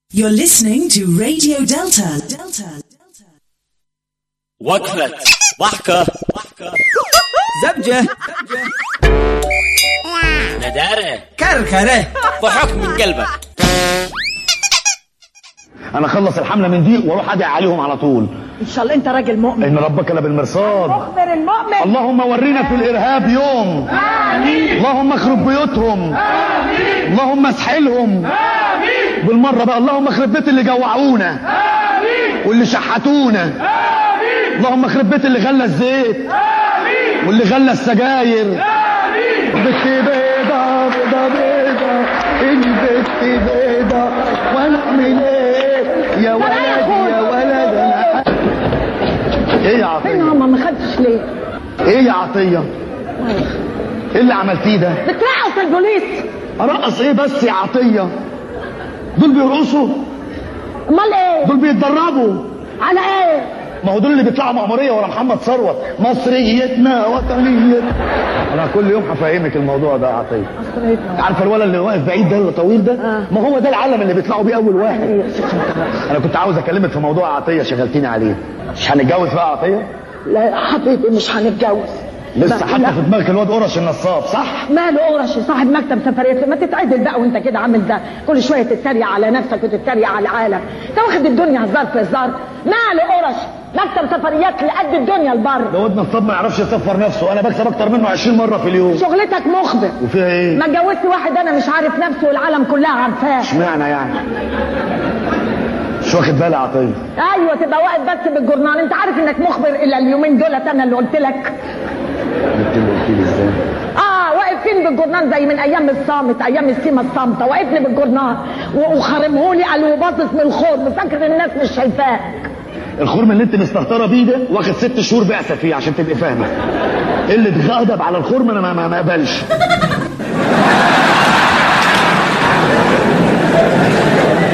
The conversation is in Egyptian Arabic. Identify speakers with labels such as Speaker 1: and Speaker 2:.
Speaker 1: You're listening to Radio Delta. Delta.
Speaker 2: وقفة ضحكة
Speaker 3: زبجة
Speaker 2: ندارة
Speaker 3: كركرة
Speaker 2: ضحك من قلبك
Speaker 4: انا اخلص الحمله من دي واروح ادعي عليهم على طول
Speaker 5: ان شاء الله انت راجل مؤمن
Speaker 4: ان ربك لبالمرصاد
Speaker 5: مخبر المؤمن
Speaker 4: اللهم ورينا في الارهاب يوم آمين. اللهم اخرب بيوتهم آمين. اللهم اسحلهم آمين. بالمره بقى اللهم اخرب بيت اللي جوعونا آمين. واللي شحتونا آمين. اللهم اخرب بيت اللي غلى الزيت آمين. واللي غلى السجاير آمين. بت بيضة بيضة بيضة البت بيضة وانا اعمل ايه يا ولد يا ولد انا ايه يا
Speaker 5: فين
Speaker 4: عطيه
Speaker 5: ماما ما خدتش ليه
Speaker 4: ايه يا عطيه ايه اللي عملتيه ده
Speaker 5: بترقص البوليس
Speaker 4: ارقص ايه بس يا عطيه دول بيرقصوا
Speaker 5: امال ايه
Speaker 4: دول بيتدربوا
Speaker 5: على ايه
Speaker 4: ما هو دول اللي بيطلعوا مأمورية ورا محمد ثروت مصريتنا وطنيتنا انا كل يوم هفهمك الموضوع ده يا عطيه عارفه الولد اللي واقف بعيد ده الطويل ده ما هو ده العلم اللي بيطلعوا بيه اول واحد انا كنت عاوز اكلمك في موضوع عطيه شغلتيني عليه مش هنتجوز بقى عطيه
Speaker 5: لا يا حبيبي مش هنتجوز
Speaker 4: لسه
Speaker 5: لا،
Speaker 4: حتى
Speaker 5: لا.
Speaker 4: في دماغك الواد قرش النصاب صح
Speaker 5: ماله قرشي صاحب مكتب سفريات ما تتعدل بقى وانت كده عامل ده كل شويه تتريق على نفسك وتتريق على العالم انت واخد الدنيا هزار في هزار ماله قرش مكتب سفريات لقد الدنيا البر
Speaker 4: ده واد نصاب ما يعرفش يصفر نفسه انا بكسب اكتر منه 20 مره في اليوم
Speaker 5: شغلتك مخبر
Speaker 4: وفيها ايه
Speaker 5: ما اتجوزت واحد انا مش عارف نفسه والعالم كلها عارفاه
Speaker 4: اشمعنى يعني مش واخد بالي يا عطيه
Speaker 5: ايوه تبقى واقف بس بالجورنال انت عارف انك مخبر الا اليومين دولت انا اللي قلت لك
Speaker 4: قلت له قلت لي ازاي
Speaker 5: اه واقف فين بالجورنال زي من ايام الصامت ايام السيما الصامته واقفني بالجورنال و- وخارمهولي قال وباصص من الخرم فاكر الناس مش شايفاك
Speaker 4: الخرم اللي انت مستهتره بيه ده واخد ست شهور بعثه فيه عشان تبقي فاهمه اللي اتغضب على الخرم انا ما ما ما اقبلش